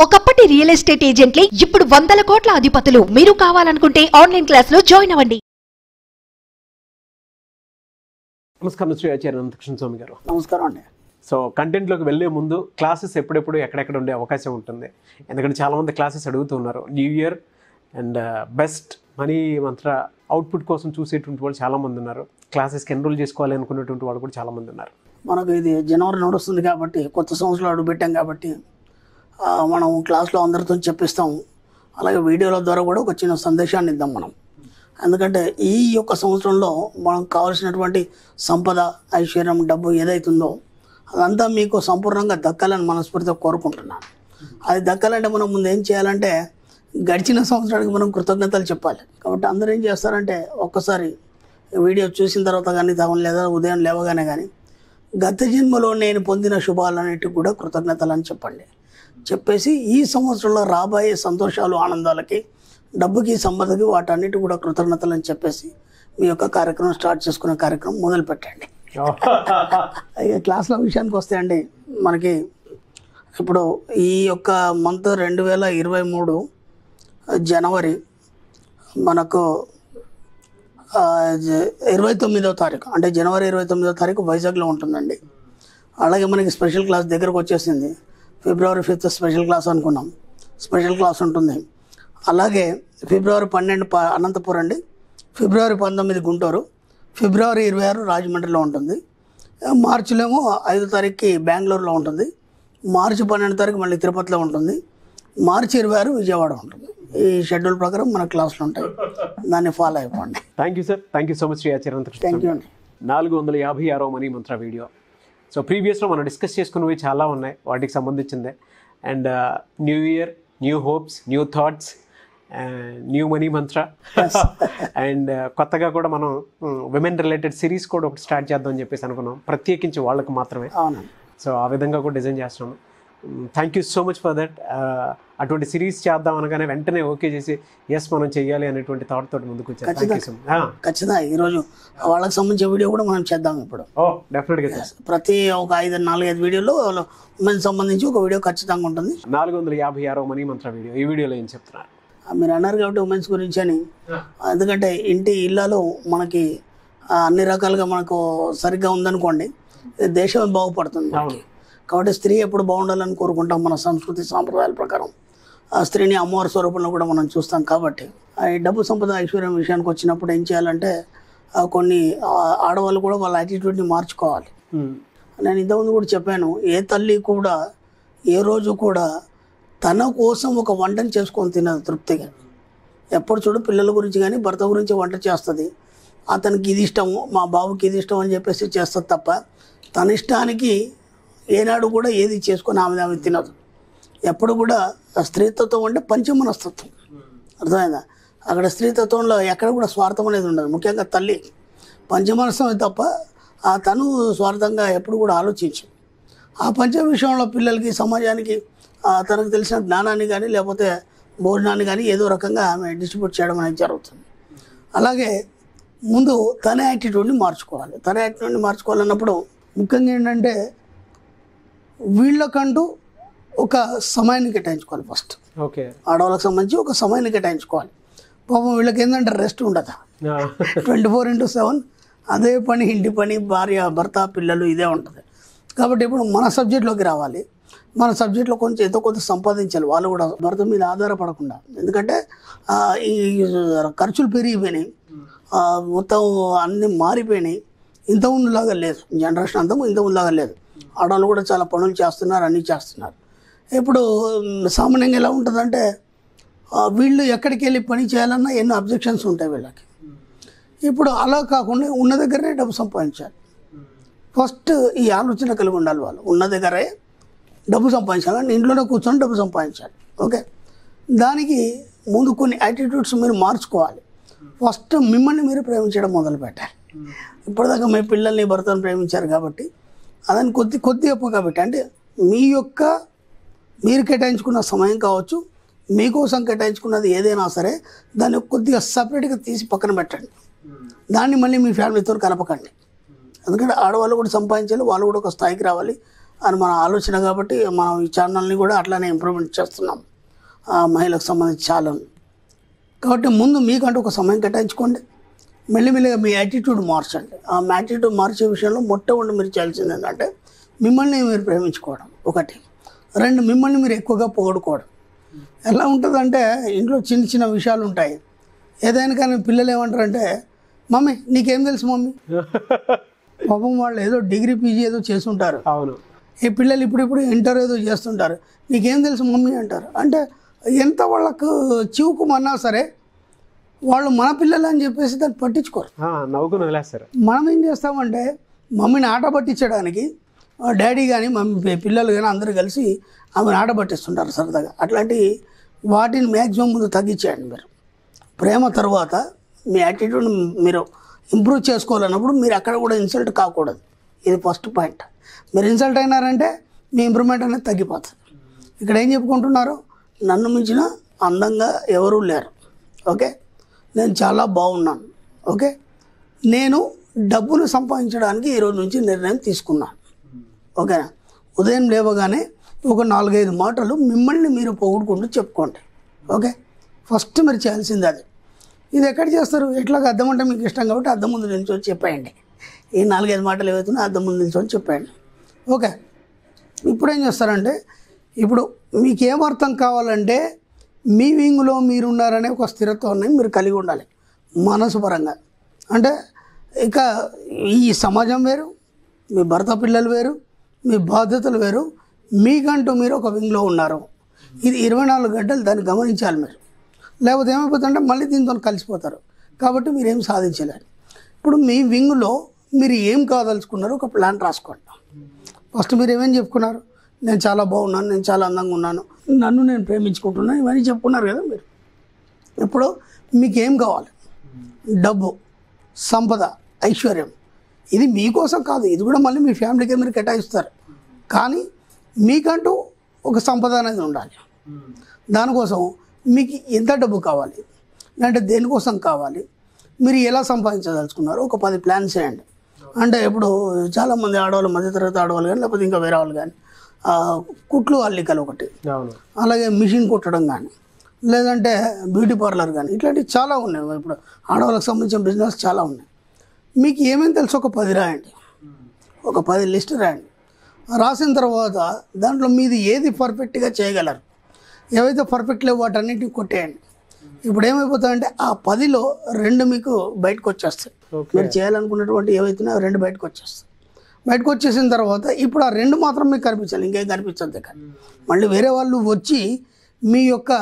ఒకప్పటి real estate ఏజెంట్లే ఇప్పుడు వందల కోట్ల అధిపతులు మీరు కావాలనుకుంటే ఆన్లైన్ క్లాస్ లో జాయిన్ అవ్వండి నమస్కారం శ్రీ ఆచార్య అనంతకృష్ణ స్వామి గారు నమస్కారం అండి సో కంటెంట్లోకి వెళ్ళే ముందు క్లాసెస్ ఎప్పుడెప్పుడు ఎక్కడెక్కడ ఉండే అవకాశం ఉంటుంది ఎందుకంటే చాలామంది క్లాసెస్ అడుగుతూ ఉన్నారు new year and best money mantra output కోసం చూసేటువంటి వాళ్ళు చాలామంది ఉన్నారు క్లాసెస్కి ఎన్రోల్ చేసుకోవాలి అనుకునేటువంటి వాళ్ళు కూడా చాలామంది ఉన్నారు మనకు ఇది జనవరి నడుస్తుంది కాబట్టి కొత్త సంవత్సరం అడుగు పెట్టాం కాబట్టి ఆ, మనం క్లాస్లో అందరితో చెప్పిస్తాం అలాగే వీడియోల ద్వారా కూడా ఒక చిన్న సందేశాన్ని ఇద్దాం మనం ఎందుకంటే ఈ యొక్క సంవత్సరంలో మనం కావాల్సినటువంటి సంపద ఐశ్వర్యం డబ్బు ఏదైతుందో అదంతా మీకు సంపూర్ణంగా దక్కాలని మనస్ఫూర్తిగా కోరుకుంటున్నాను అది దక్కాలంటే మనం ముందు ఏం చేయాలంటే గడిచిన సంవత్సరానికి మనం కృతజ్ఞతలు చెప్పాలి కాబట్టి అందరూ ఏం చేస్తారంటే ఒక్కసారి వీడియో చూసిన తర్వాత కానీ తమను లేదా ఉదయం లేవగానే కానీ గత జన్మలో నేను పొందిన శుభాలన్నిటికి కూడా కృతజ్ఞతలు అని చెప్పండి చెప్పేసి ఈ సంవత్సరంలో రాబోయే సంతోషాలు ఆనందాలకి డబ్బుకి సంపదకి వాటన్నిటి కూడా కృతజ్ఞతలు అని చెప్పేసి మీ యొక్క కార్యక్రమం స్టార్ట్ చేసుకునే కార్యక్రమం మొదలు పెట్టండి ఇక క్లాసుల విషయానికి వస్తే అండి మనకి ఇప్పుడు ఈ యొక్క మంత్ రెండు వేల ఇరవై మూడు జనవరి మనకు ఆ, జ- ఇరవై తొమ్మిదో తారీఖు అంటే జనవరి ఇరవై తొమ్మిదో తారీఖు వైజాగ్లో ఉంటుందండి అలాగే మనకి స్పెషల్ క్లాస్ దగ్గరకు వచ్చేసింది ఫిబ్రవరి ఫిఫ్త్ స్పెషల్ క్లాస్ అనుకున్నాం స్పెషల్ క్లాస్ ఉంటుంది అలాగే ఫిబ్రవరి పన్నెండు ప అనంతపురం అండి ఫిబ్రవరి పంతొమ్మిది గుంటూరు ఫిబ్రవరి ఇరవై ఆరు రాజమండ్రిలో ఉంటుంది మార్చిలో ఏమో ఐదో తారీఖుకి బెంగళూరులో ఉంటుంది మార్చి పన్నెండు తారీఖు మళ్ళీ తిరుపతిలో ఉంటుంది మార్చి ఇరవై ఆరు విజయవాడ ఉంటుంది ఈ షెడ్యూల్ ప్రకారం మన క్లాసులు ఉంటాయి దాన్ని ఫాలో అయిపోండి thank you sir thank you so much Shri Acharya Anantakrishna thank you అండి నాలుగు వందల యాభై ఆరో మనీ మంత్ర వీడియో సో ప్రీవియస్లో మనం డిస్కస్ చేసుకున్నవి చాలా ఉన్నాయి వాటికి సంబంధించిందే and new year new hopes new thoughts new money mantra and కొత్తగా కూడా మనం విమెన్ రిలేటెడ్ సిరీస్ కూడా ఒకటి స్టార్ట్ చేద్దాం అని చెప్పేసి అనుకున్నాం ప్రత్యేకించి వాళ్ళకి మాత్రమే అవునండి సో ఆ విధంగా కూడా డిజైన్ చేస్తున్నాము thank you so much for that అటువంటి సిరీస్ చేద్దాం అనగానే వెంటనే ఓకే చేసి ఎస్ మనం చెయ్యాలి అనేటువంటి థాట్ తోటి ముందుకు వచ్చారు థ్యాంక్ యూ సో మచ్ ఖచ్చితంగా ఈరోజు వాళ్ళకి సంబంధించిన వీడియో కూడా మనం చేద్దాం ఇప్పుడు ఓ డెఫినెట్గా సార్ ప్రతి ఒక ఐదు నాలుగైదు వీడియోలో ఉమెన్ సంబంధించి ఒక వీడియో ఖచ్చితంగా ఉంటుంది నాలుగు వందల యాభై ఆరో మనీ మంత్ర వీడియో ఈ వీడియోలో ఏం చెప్తున్నారు ఆ, మీరు అన్నారు కాబట్టి ఉమెన్స్ గురించి అని ఎందుకంటే ఇంటి ఇళ్ళలో మనకి ఆ, అన్ని రకాలుగా మనకు సరిగ్గా ఉందనుకోండి ఇది దేశం బాగుపడుతుంది మనకి. కాబట్టి స్త్రీ ఎప్పుడు బాగుండాలని కోరుకుంటాం మన సంస్కృతి సాంప్రదాయాల ప్రకారం ఆ స్త్రీని అమ్మవారి స్వరూపంలో కూడా మనం చూస్తాం కాబట్టి ఆ ఈ డబ్బు సంపద ఐశ్వర్యం విషయానికి వచ్చినప్పుడు ఏం చేయాలంటే ఆ, కొన్ని ఆ, ఆడవాళ్ళు కూడా వాళ్ళ యాటిట్యూడ్ని మార్చుకోవాలి నేను ఇంతకుముందు కూడా చెప్పాను ఏ తల్లి కూడా ఏ రోజు కూడా తన కోసం ఒక వంటని చేసుకొని తినదు తృప్తిగా ఎప్పుడు చూడు పిల్లల గురించి కానీ భర్త గురించి వంట చేస్తుంది అతనికి ఇది ఇష్టము మా బాబుకి ఇది ఇష్టం అని చెప్పేసి చేస్తుంది తప్ప తన ఇష్టానికి ఏనాడు కూడా ఏది చేసుకొని ఆమె ఆమె తినదు ఎప్పుడు కూడా ఆ స్త్రీతత్వం అంటే పంచమనస్తత్వం అర్థమైందా అక్కడ స్త్రీతత్వంలో ఎక్కడ కూడా స్వార్థం అనేది ఉండదు ముఖ్యంగా తల్లి పంచమనస్తమే తప్ప ఆ తను స్వార్థంగా ఎప్పుడు కూడా ఆలోచించు ఆ పంచ విషయంలో పిల్లలకి సమాజానికి ఆ, తనకు తెలిసిన జ్ఞానాన్ని కానీ లేకపోతే భోజనాన్ని కానీ ఏదో రకంగా ఆమె డిస్ట్రిబ్యూట్ చేయడం అనేది జరుగుతుంది అలాగే ముందు తన యాటిట్యూడ్ని మార్చుకోవాలి తన యాటిట్యూడ్ని మార్చుకోవాలన్నప్పుడు ముఖ్యంగా ఏంటంటే వీళ్ళకంటూ ఒక సమయాన్ని కేటాయించుకోవాలి ఫస్ట్ ఓకే ఆడవాళ్ళకి సంబంధించి ఒక సమయాన్ని కేటాయించుకోవాలి పాపం వీళ్ళకి ఏంటంటే రెస్ట్ ఉండదు ట్వంటీ ఫోర్ ఇంటూ సెవెన్ అదే పని ఇంటి పని భార్య భర్త పిల్లలు ఇదే ఉంటుంది కాబట్టి ఇప్పుడు మన సబ్జెక్ట్లోకి రావాలి మన సబ్జెక్ట్లో కొంచెం ఎంతో కొంత సంపాదించాలి వాళ్ళు కూడా భర్త మీద ఆధారపడకుండా ఎందుకంటే ఆ, ఈ ఖర్చులు పెరిగిపోయినాయి ఆ, మొత్తం అన్నీ మారిపోయినాయి ఇంతకుముందులాగా లేదు జనరేషన్ అంతా ఇంతకుముందులాగా లేదు ఆడవాళ్ళు కూడా చాలా పనులు చేస్తున్నారు అన్నీ చేస్తున్నారు ఇప్పుడు మ్, సామాన్యంగా ఎలా ఉంటుందంటే ఆ, వీళ్ళు ఎక్కడికి వెళ్ళి పని చేయాలన్నా ఎన్నో అబ్జెక్షన్స్ ఉంటాయి వీళ్ళకి ఇప్పుడు అలా కాకుండా ఉన్న దగ్గరనే డబ్బు సంపాదించాలి ఫస్ట్ ఈ ఆలోచన కలిగి ఉండాలి వాళ్ళు ఉన్న దగ్గరే డబ్బు సంపాదించాలి అంటే ఇంట్లోనే కూర్చొని డబ్బు సంపాదించాలి ఓకే దానికి ముందు కొన్ని యాటిట్యూడ్స్ మీరు మార్చుకోవాలి ఫస్ట్ మిమ్మల్ని మీరు ప్రేమించడం మొదలు పెట్టాలి ఇప్పటిదాకా మీ పిల్లల్ని భర్తను ప్రేమించారు కాబట్టి అదని కొద్ది కొద్ది అప్పుగా పెట్టి అంటే మీ యొక్క మీరు కేటాయించుకున్న సమయం కావచ్చు మీకోసం కేటాయించుకున్నది ఏదైనా సరే దాన్ని కొద్దిగా సపరేట్గా తీసి పక్కన పెట్టండి దాన్ని మళ్ళీ మీ ఫ్యామిలీతో కలపకండి ఎందుకంటే ఆడవాళ్ళు కూడా సంపాదించాలి వాళ్ళు కూడా ఒక స్థాయికి రావాలి అని మన ఆలోచన కాబట్టి మనం ఈ ఛానల్ని కూడా అట్లానే ఇంప్రూవ్మెంట్ చేస్తున్నాం ఆ మహిళలకు సంబంధించి చాలా కాబట్టి ముందు మీకంటూ ఒక సమయం కేటాయించుకోండి మెల్లిమెల్లిగా మీ యాటిట్యూడ్ మార్చండి ఆ యాటిట్యూడ్ మార్చే విషయంలో మొట్టమొదటి మీరు చేయాల్సింది ఏంటంటే మిమ్మల్ని మీరు ప్రేమించుకోవడం ఒకటి రెండు మిమ్మల్ని మీరు ఎక్కువగా పొగడుకోవడం ఎలా ఉంటుందంటే ఇంట్లో చిన్న చిన్న విషయాలు ఉంటాయి ఏదైనా కానీ పిల్లలు ఏమంటారంటే మమ్మీ నీకేం తెలుసు మమ్మీ పాపం వాళ్ళు ఏదో డిగ్రీ పీజీ ఏదో చేస్తుంటారు అవును ఈ పిల్లలు ఇప్పుడు ఇప్పుడు ఇంటర్ ఏదో చేస్తుంటారు నీకేం తెలుసు మమ్మీ అంటారు అంటే ఎంత వాళ్ళకు చివుకు మన్నా సరే వాళ్ళు మన పిల్లలు అని చెప్పేసి దాన్ని పట్టించుకోరు ఆ, నవ్వుకుని వదిలేస్తారు మనం ఏం చేస్తామంటే మమ్మీని ఆట పట్టించడానికి ఆ, డాడీ కానీ మమ్మీ పి- పిల్లలు కానీ అందరూ కలిసి ఆమెను ఆట పట్టిస్తుంటారు సరదాగా అట్లాంటి వాటిని మ్యాక్సిమం ముందు తగ్గించేయండి మీరు ప్రేమ తర్వాత మీ యాటిట్యూడ్ మీరు ఇంప్రూవ్ చేసుకోవాలన్నప్పుడు మీరు అక్కడ కూడా ఇన్సల్ట్ కాకూడదు ఇది ఫస్ట్ పాయింట్ మీరు ఇన్సల్ట్ అయినారంటే మీ ఇంప్రూవ్మెంట్ అనేది తగ్గిపోతుంది ఇక్కడ ఏం చెప్పుకుంటున్నారు నన్ను మించిన అందంగా ఎవరూ లేరు ఓకే నేను చాలా బాగున్నాను ఓకే నేను డబ్బులు సంపాదించడానికి ఈరోజు నుంచి నిర్ణయం తీసుకున్నాను ఓకేనా ఉదయం లేవగానే ఒక నాలుగైదు మాటలు మిమ్మల్ని మీరు పొగుడుకుంటూ చెప్పుకోండి ఓకే ఫస్ట్ మీరు చేయాల్సింది అది ఇది ఎక్కడ చేస్తారు ఎట్లాగ అద్దం అంటే మీకు ఇష్టం కాబట్టి అద్దం ముందు నిల్చొని చెప్పేయండి ఈ నాలుగైదు మాటలు ఏవైతున్నాయో అద్దం ముందు నిల్చొని చెప్పేయండి ఓకే ఇప్పుడు ఏం చేస్తారంటే ఇప్పుడు మీకు ఏం అర్థం కావాలంటే మీ వింగులో మీరున్నారనే ఒక స్థిరత్వాన్ని మీరు కలిగి ఉండాలి మనసు పరంగా అంటే ఇక ఈ సమాజం వేరు మీ భర్త పిల్లలు వేరు మీ బాధ్యతలు వేరు మీకంటూ మీరు ఒక వింగ్లో ఉన్నారు ఇది ఇరవై నాలుగు గంటలు దాన్ని గమనించాలి మీరు లేకపోతే ఏమైపోతుందంటే మళ్ళీ దీంతో కలిసిపోతారు కాబట్టి మీరు ఏం సాధించలేరు ఇప్పుడు మీ వింగ్లో మీరు ఏం కాదలుచుకున్నారో ఒక ప్లాన్ రాసుకోండి ఫస్ట్ మీరు ఏమేం చెప్పుకున్నారు నేను చాలా బాగున్నాను నేను చాలా అందంగా ఉన్నాను నన్ను నేను ప్రేమించుకుంటున్నాను ఇవన్నీ చెప్పుకున్నారు కదా మీరు ఇప్పుడు మీకు ఏం కావాలి డబ్బు సంపద ఐశ్వర్యం ఇది మీకోసం కాదు ఇది కూడా మళ్ళీ మీ ఫ్యామిలీకి మీరు కేటాయిస్తారు కానీ మీకంటూ ఒక సంపద అనేది ఉండాలి దానికోసం మీకు ఎంత డబ్బు కావాలి అంటే దేనికోసం కావాలి మీరు ఎలా సంపాదించదలుచుకున్నారు ఒక పది ప్లాన్స్ చేయండి అంటే ఇప్పుడు చాలామంది ఆడవాళ్ళు మధ్యతరగతి ఆడవాళ్ళు కానీ లేకపోతే ఇంకా వేరే వాళ్ళు కానీ ఆ, కుట్లు అల్లికలు ఒకటి అవును అలాగే మిషన్ కుట్టడం కానీ లేదంటే బ్యూటీ పార్లర్ కానీ ఇట్లాంటివి చాలా ఉన్నాయి ఇప్పుడు ఆడవాళ్ళకి సంబంధించిన బిజినెస్ చాలా ఉన్నాయి మీకు ఏమేమి తెలుసు ఒక పది రాయండి ఒక పది లిస్ట్ రాయండి రాసిన తర్వాత దాంట్లో మీది ఏది పర్ఫెక్ట్గా చేయగలరు ఏవైతే పర్ఫెక్ట్ లేవో వాటన్నిటిని కొట్టేయండి ఇప్పుడు ఏమైపోతాయంటే ఆ పదిలో రెండు మీకు బయటకు వచ్చేస్తాయి ఓకే మీరు చేయాలనుకున్నటువంటి ఏవైతున్నాయో రెండు బయటకు వచ్చేస్తాయి బయటకు వచ్చేసిన తర్వాత ఇప్పుడు ఆ రెండు మాత్రం మీకు కనిపించాలి ఇంకేం కనిపించద్దు ఇక మళ్ళీ వేరే వాళ్ళు వచ్చి మీ యొక్క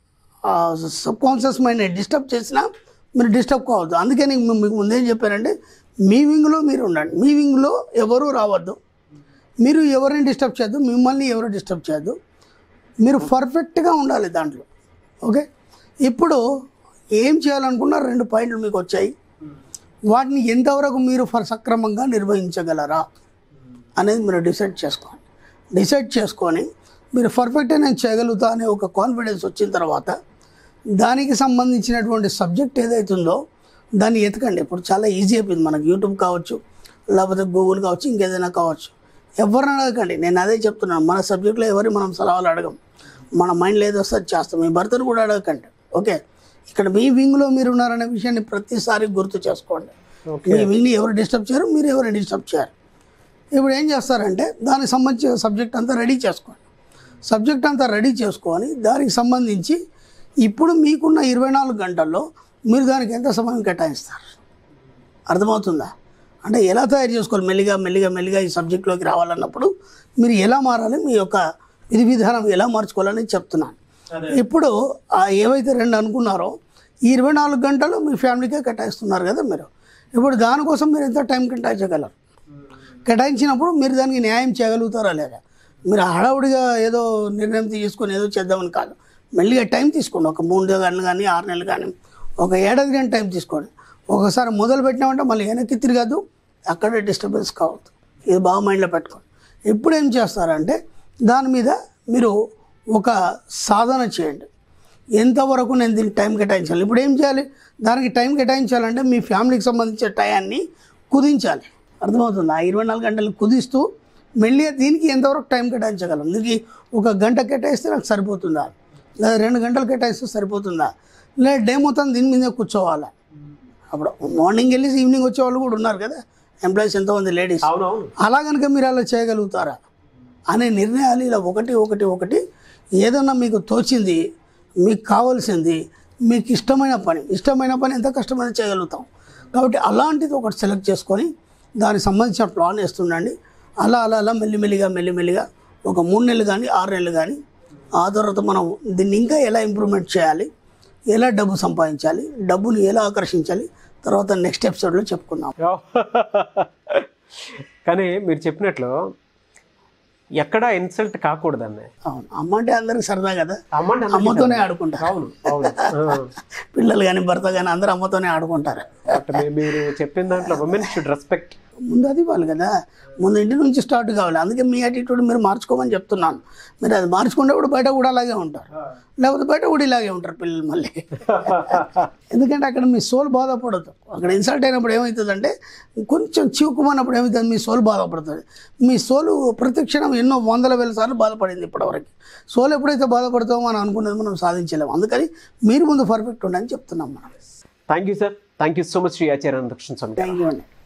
సబ్ కాన్షియస్ మైండ్ని డిస్టర్బ్ చేసినా మీరు డిస్టర్బ్ కావద్దు అందుకే నేను మీ- మీకు ముందేం చెప్పానంటే మీ వింగ్లో మీరు ఉండండి మీ వింగ్లో ఎవరూ రావద్దు మీరు ఎవరిని డిస్టర్బ్ చేయొద్దు మిమ్మల్ని ఎవరు డిస్టర్బ్ చేయొద్దు మీరు పర్ఫెక్ట్గా ఉండాలి దాంట్లో ఓకే ఇప్పుడు ఏం చేయాలనుకున్నా రెండు పాయింట్లు మీకు వచ్చాయి వాటిని ఎంతవరకు మీరు ఫర్ సక్రమంగా నిర్వహించగలరా అనేది మీరు డిసైడ్ చేసుకోండి డిసైడ్ చేసుకొని మీరు పర్ఫెక్ట్గా నేను చేయగలుగుతా అనే ఒక కాన్ఫిడెన్స్ వచ్చిన తర్వాత దానికి సంబంధించినటువంటి సబ్జెక్ట్ ఏదైతుందో దాన్ని ఎతకండి ఇప్పుడు చాలా ఈజీ అయిపోయింది మనకు యూట్యూబ్ కావచ్చు లేకపోతే గూగుల్ కావచ్చు ఇంకేదైనా కావచ్చు ఎవరిని అడగకండి నేను అదే చెప్తున్నాను మన సబ్జెక్ట్లో ఎవరిని మనం సలహాలు అడగం మన మైండ్లో ఏదో వస్తే అది చేస్తాం మీ భర్తను కూడా అడగకండి ఓకే ఇక్కడ మీ వింగ్లో మీరు ఉన్నారనే విషయాన్ని ప్రతిసారి గుర్తు చేసుకోండి ఓకే మీ వింగ్ని ఎవరు డిస్టర్బ్ చేయరు మీరు ఎవరు డిస్టర్బ్ చేయరు ఇప్పుడు ఏం చేస్తారంటే దానికి సంబంధించిన సబ్జెక్ట్ అంతా రెడీ చేసుకోండి సబ్జెక్ట్ అంతా రెడీ చేసుకొని దానికి సంబంధించి ఇప్పుడు మీకున్న ఇరవై నాలుగు గంటల్లో మీరు దానికి ఎంత సమయం కేటాయిస్తారు అర్థమవుతుందా అంటే ఎలా తయారు చేసుకోవాలి మెల్లిగా మెల్లిగా మెల్లిగా ఈ సబ్జెక్ట్లోకి రావాలన్నప్పుడు మీరు ఎలా మారాలి మీ యొక్క విధి విధానం ఎలా మార్చుకోవాలని చెప్తున్నాను ఇప్పుడు ఆ ఏవైతే రెండు అనుకున్నారో ఈ ఇరవై నాలుగు గంటలు మీ ఫ్యామిలీకే కేటాయిస్తున్నారు కదా మీరు ఇప్పుడు దానికోసం మీరు ఎంత టైం కేటాయించగలరు కేటాయించినప్పుడు మీరు దానికి న్యాయం చేయగలుగుతారా లేదా మీరు హడావుడిగా ఏదో నిర్ణయం తీసుకొని ఏదో చేద్దామని కాదు మెల్లిగా టైం తీసుకోండి ఒక మూడు నెలలు కానీ ఆరు నెలలు కానీ ఒక ఏడాది కానీ టైం తీసుకోండి ఒకసారి మొదలు పెట్టినామంటే మళ్ళీ వెనక్కి తిరగదు అక్కడే డిస్టర్బెన్స్ కావద్దు ఇది బాగా మైండ్లో పెట్టుకోండి ఎప్పుడు ఏం చేస్తారంటే దాని మీద మీరు ఒక సాధన చేయండి ఎంతవరకు నేను దీనికి టైం కేటాయించాలి ఇప్పుడు ఏం చేయాలి దానికి టైం కేటాయించాలంటే మీ ఫ్యామిలీకి సంబంధించిన టయాన్ని కుదించాలి అర్థమవుతుంది ఆ ఇరవై నాలుగు గంటలు కుదిస్తూ మెల్లిగా దీనికి ఎంతవరకు టైం కేటాయించగలం దీనికి ఒక గంట కేటాయిస్తే నాకు సరిపోతుందా లేదా రెండు గంటలు కేటాయిస్తే సరిపోతుందా లేదా డే మొత్తం దీని మీదే కూర్చోవాలా అప్పుడు మార్నింగ్ వెళ్ళి ఈవినింగ్ వచ్చే వాళ్ళు కూడా ఉన్నారు కదా ఎంప్లాయీస్ ఎంతోమంది లేడీస్ అవునవును అలా కనుక మీరు అలా చేయగలుగుతారా అనే నిర్ణయాలు ఇలా ఒకటి ఒకటి ఒకటి ఏదన్నా మీకు తోచింది మీకు కావాల్సింది మీకు ఇష్టమైన పని ఇష్టమైన పని ఎంత కష్టమైన చేయగలుగుతాం కాబట్టి అలాంటిది ఒకటి సెలెక్ట్ చేసుకొని దానికి సంబంధించిన ప్లాన్ వేస్తుండండి అలా అలా అలా మెల్లిమెల్లిగా మెల్లిమెల్లిగా ఒక మూడు నెలలు కానీ ఆరు నెలలు కానీ ఆ తర్వాత మనం దీన్ని ఇంకా ఎలా ఇంప్రూవ్మెంట్ చేయాలి ఎలా డబ్బు సంపాదించాలి డబ్బుని ఎలా ఆకర్షించాలి తర్వాత నెక్స్ట్ ఎపిసోడ్లో చెప్పుకుందాం కానీ మీరు చెప్పినట్లు ఎక్కడా ఇన్సల్ట్ కాకూడదండి అవును అమ్మ అంటే అందరికి సరదా కదా అమ్మండి అమ్మతోనే ఆడుకుంటారు అవును అవును ఆ. పిల్లలు కానీ భర్త కానీ అందరూ అమ్మతోనే ఆడుకుంటారు బట్ మీ- మీరు చెప్పిన దాంట్లో ఉమెన్ షుడ్ రెస్పెక్ట్ ముందు అది వాళ్ళు కదా ముందు ఇంటి నుంచి స్టార్ట్ కావాలి అందుకే మీ యాటిట్యూడ్ మీరు మార్చుకోమని చెప్తున్నాను మీరు అది మార్చుకునేప్పుడు బయట కూడా అలాగే ఉంటారు లేకపోతే బయట కూడా ఇలాగే ఉంటారు పిల్లలు మళ్ళీ ఎందుకంటే అక్కడ మీ సోల్ బాధపడదు అక్కడ ఇన్సల్ట్ అయినప్పుడు ఏమవుతుందంటే కొంచెం చివుకుమన్నప్పుడు ఏమవుతుంది మీ సోల్ బాధపడుతుంది మీ సోలు ప్రతిక్షణం ఎన్నో వందల వేల సార్లు బాధపడింది ఇప్పటివరకు సోల్ ఎప్పుడైతే బాధపడతామో మనం అనుకున్నది మనం సాధించలేము అందుకని మీరు ముందు పర్ఫెక్ట్ ఉండని చెప్తున్నాం మనం thank you sir thank you so much Shri Acharya Dakshina Swamy thank you అండి